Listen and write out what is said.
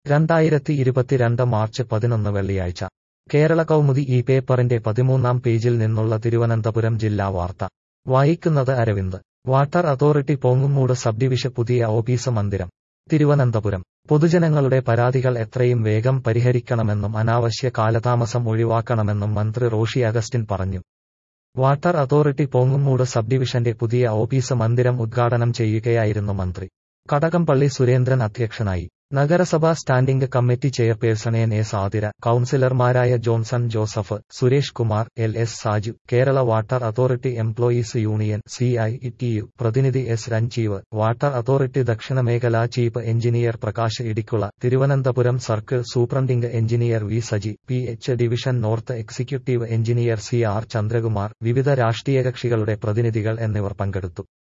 രണ്ടായിരത്തി ഇരുപത്തിരണ്ട് മാർച്ച് പതിനൊന്ന് വെള്ളിയാഴ്ച കേരള കൗമുദി ഈ പേപ്പറിന്റെ പതിമൂന്നാം പേജിൽ നിന്നുള്ള തിരുവനന്തപുരം ജില്ലാ വാർത്ത വായിക്കുന്നത് Aravind water authority Pongumoodu sub division പുതിയ ഓഫീസ് മന്ദിരം തിരുവനന്തപുരം പൊതുജനങ്ങളുടെ പരാതികൾ എത്രയും വേഗം പരിഹരിക്കണമെന്നും അനാവശ്യ കാലതാമസം ഒഴിവാക്കണമെന്നും മന്ത്രി റോഷി അഗസ്റ്റിൻ പറഞ്ഞു വാട്ടർ അതോറിറ്റി പോങ്ങുമൂട് സബ് ഡിവിഷന്റെ പുതിയ ഓഫീസ് മന്ദിരം ഉദ്ഘാടനം ചെയ്യുകയായിരുന്നു മന്ത്രി കടകംപള്ളി സുരേന്ദ്രൻ അധ്യക്ഷനായി നഗരസഭാ standing committee chairperson N A Sathira കൌൺസിലർമാരായ Johnson Joseph Suresh Kumar L S Saju Kerala water authority employees union C I T U പ്രതിനിധി എസ് രഞ്ജീവ് വാട്ടർ അതോറിറ്റി ദക്ഷിണ മേഖലാ chief engineer Prakash Idikkula Thiruvananthapuram circle superintending engineer V Saji P H division north executive engineer C R Chandrakumar വിവിധ രാഷ്ട്രീയ കക്ഷികളുടെ പ്രതിനിധികൾ എന്നിവർ പങ്കെടുത്തു